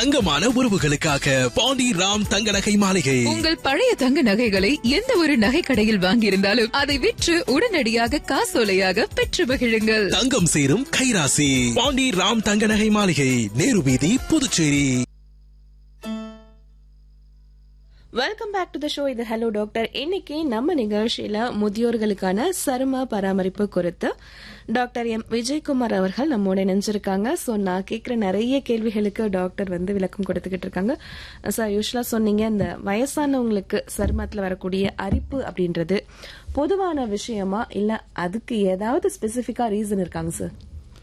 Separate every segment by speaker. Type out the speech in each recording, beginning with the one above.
Speaker 1: தங்கமான உறவுகளுக்காக பாண்டி ராம் தங்க நகை மாளிகை
Speaker 2: உங்கள் பழைய தங்க நகைகளை எந்த ஒரு நகை கடையில் வாங்கியிருந்தாலும் அதை விற்று உடனடியாக காசோலையாக பெற்று மகிழுங்கள்
Speaker 1: தங்கம் சேரும் கைராசி பாண்டி ராம் தங்க நகை மாளிகை நேரு வீதி Puducherry
Speaker 3: welcome back to the show இது ஹலோ டாக்டர் இன்னைக்கு நம்ம நிகழ்ச்சியில முதியோர்களுக்கான சரும பராமரிப்பு குறித்து டாக்டர் எம் விஜயகுமார் அவர்கள் நம்மோட இணைஞ்சிருக்காங்க ஸோ நான் கேட்குற நிறைய கேள்விகளுக்கு டாக்டர் வந்து விளக்கம் கொடுத்துக்கிட்டு இருக்காங்க சார் யூஸ்வலா சொன்னீங்க இந்த வயசானவங்களுக்கு சருமத்தில் வரக்கூடிய அரிப்பு அப்படின்றது பொதுவான விஷயமா இல்ல அதுக்கு ஏதாவது ஸ்பெசிஃபிக்கா ரீசன் இருக்காங்க சார்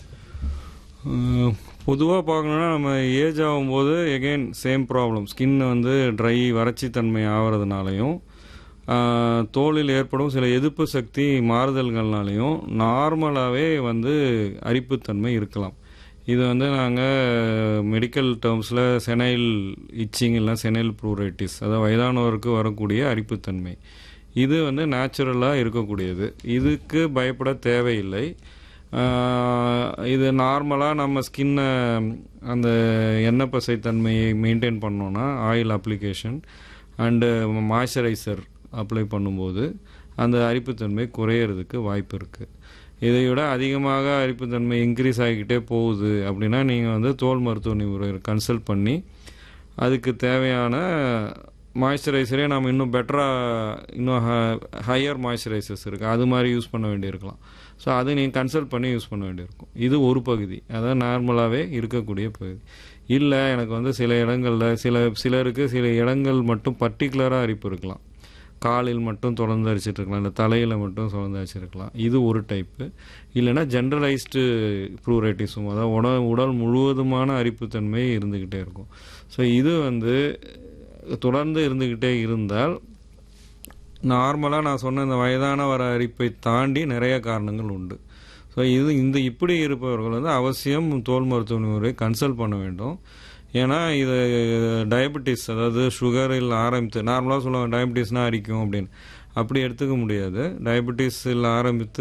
Speaker 4: பொதுவாக பார்க்கணுன்னா நம்ம ஏஜ் ஆகும்போது எகெயின் சேம் ப்ராப்ளம் ஸ்கின் வந்து ட்ரை வறட்சித்தன்மை ஆகிறதுனாலையும் தோலில் ஏற்படும் சில எதிர்ப்பு சக்தி மாறுதல்கள்னாலையும் நார்மலாகவே வந்து அரிப்புத்தன்மை இருக்கலாம் இது வந்து நாங்கள் மெடிக்கல் டேர்ம்ஸில் செனைல் இச்சிங் இல்லை செனைல் ப்ரூரைட்டிஸ் அதாவது வயதானவருக்கு வரக்கூடிய அரிப்புத்தன்மை இது வந்து நேச்சுரலாக இருக்கக்கூடியது இதுக்கு பயப்பட தேவையில்லை இது நார்மலாக நம்ம ஸ்கின்னை அந்த எண்ணெய் பசை தன்மையை மெயின்டைன் பண்ணோன்னா oil application and moisturiser apply பண்ணும்போது அந்த அரிப்புத்தன்மை குறையிறதுக்கு வாய்ப்பு இருக்குது இதை விட அதிகமாக அரிப்புத்தன்மை இன்க்ரீஸ் ஆகிக்கிட்டே போகுது அப்படின்னா நீங்கள் வந்து தோல் மருத்துவ நிபுணர் கன்சல்ட் பண்ணி அதுக்கு தேவையான மாய்ஸ்சரைசரே நம்ம இன்னும் பெட்டராக இன்னும் ஹையர் மாய்ஸ்சரைசர்ஸ் இருக்குது அது மாதிரி யூஸ் பண்ண வேண்டியிருக்கலாம் ஸோ அது நீங்கள் கன்சல்ட் பண்ணி யூஸ் பண்ண வேண்டியிருக்கும் இது ஒரு பகுதி அதாவது நார்மலாகவே இருக்கக்கூடிய பகுதி இல்லை எனக்கு வந்து சில இடங்களில் சில சிலருக்கு சில இடங்கள் மட்டும் பர்டிகுலராக அரிப்பு இருக்கலாம் காலில் மட்டும் தொடர்ந்து அரிச்சிட்டு இருக்கலாம் இல்லை தலையில் மட்டும் தொடர்ந்து அரிச்சிருக்கலாம் இது ஒரு டைப்பு இல்லைன்னா ஜென்ரலைஸ்டு ப்ரூரைட்டிஸும் அதாவது உடல் உடல் முழுவதுமான அரிப்புத்தன்மை இருந்துக்கிட்டே இருக்கும் ஸோ இது வந்து தொடர்ந்து இருந்துக்கிட்டே இருந்தால் நார்மலாக நான் சொன்ன இந்த வயதான வர அரிப்பை தாண்டி நிறைய காரணங்கள் உண்டு ஸோ இது இந்த இப்படி இருப்பவர்கள் வந்து அவசியம் தோல் மருத்துவ நிபுணரை கன்சல்ட் பண்ண வேண்டும் ஏன்னா இது டயபெட்டிஸ் அதாவது சுகரில் ஆரம்பித்து நார்மலாக சொல்லுவாங்க டயபெட்டிஸ்னால் அரிக்கும் அப்படின்னு அப்படி எடுத்துக்க முடியாது டயபெட்டிஸில் ஆரம்பித்து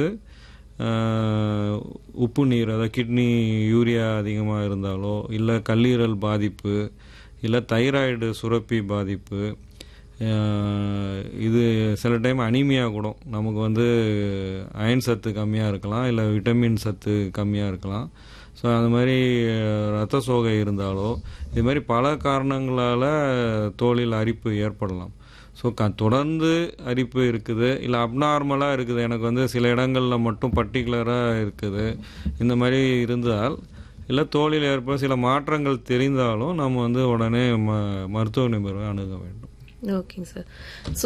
Speaker 4: உப்பு நீர் அதாவது கிட்னி யூரியா அதிகமாக இருந்தாலோ இல்லை கல்லீரல் பாதிப்பு இல்லை தைராய்டு சுரப்பி பாதிப்பு இது சில டைம் அனிமியா கூட நமக்கு வந்து அயன் சத்து கம்மியாக இருக்கலாம் இல்லை விட்டமின் சத்து கம்மியாக இருக்கலாம் ஸோ அந்த மாதிரி ரத்த சோகை இருந்தாலோ இது மாதிரி பல காரணங்களால் தோலில் அரிப்பு ஏற்படலாம் ஸோ க தொடர்ந்து அரிப்பு இருக்குது இல்லை அப்நார்மலாக இருக்குது எனக்கு வந்து சில இடங்களில் மட்டும் பர்டிகுலராக இருக்குது இந்த மாதிரி இருந்தால் இல்லை தோலில் ஏற்படும் சில மாற்றங்கள் தெரிந்தாலும் நம்ம வந்து உடனே ம மருத்துவ நிபுணரை அணுக வேண்டும்
Speaker 3: ஓகேங்க சார்